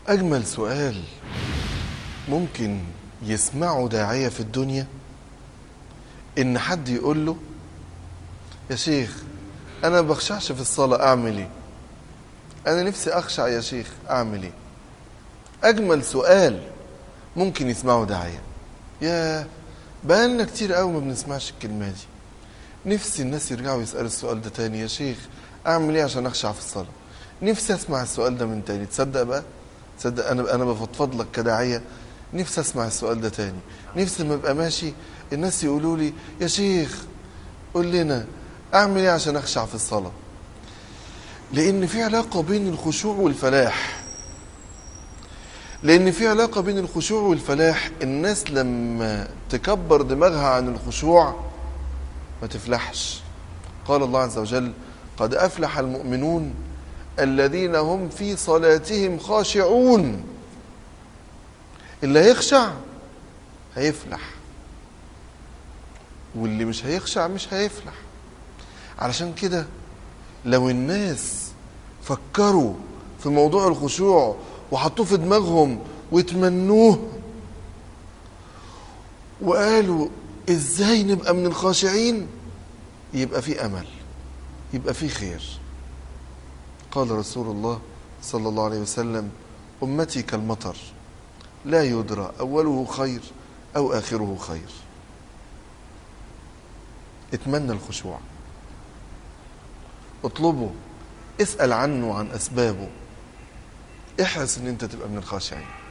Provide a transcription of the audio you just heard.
أجمل سؤال ممكن يسمعه داعية في الدنيا إن حد يقول له يا شيخ أنا ما بخشعش في الصلاة أعمل إيه؟ أنا نفسي أخشع يا شيخ أعمل إيه؟ أجمل سؤال ممكن يسمعه داعية يا بقالنا كتير قوي ما بنسمعش الكلمة دي نفسي الناس يرجعوا يسألوا السؤال ده تاني يا شيخ أعمل إيه عشان أخشع في الصلاة؟ نفسي أسمع السؤال ده من تاني تصدق بقى؟ تصدق أنا أنا بفضفض لك كداعية نفسي أسمع السؤال ده تاني نفسي لما أبقى ماشي الناس يقولوا لي يا شيخ قول لنا أعمل إيه عشان أخشع في الصلاة؟ لأن في علاقة بين الخشوع والفلاح لأن في علاقة بين الخشوع والفلاح الناس لما تكبر دماغها عن الخشوع ما تفلحش قال الله عز وجل قد أفلح المؤمنون الذين هم في صلاتهم خاشعون اللي هيخشع هيفلح واللي مش هيخشع مش هيفلح علشان كده لو الناس فكروا في موضوع الخشوع وحطوه في دماغهم وتمنوه وقالوا ازاي نبقى من الخاشعين يبقى في امل يبقى في خير قال رسول الله صلى الله عليه وسلم امتي كالمطر لا يدرى اوله خير او اخره خير اتمنى الخشوع اطلبه اسال عنه عن اسبابه احرص ان انت تبقى من الخاشعين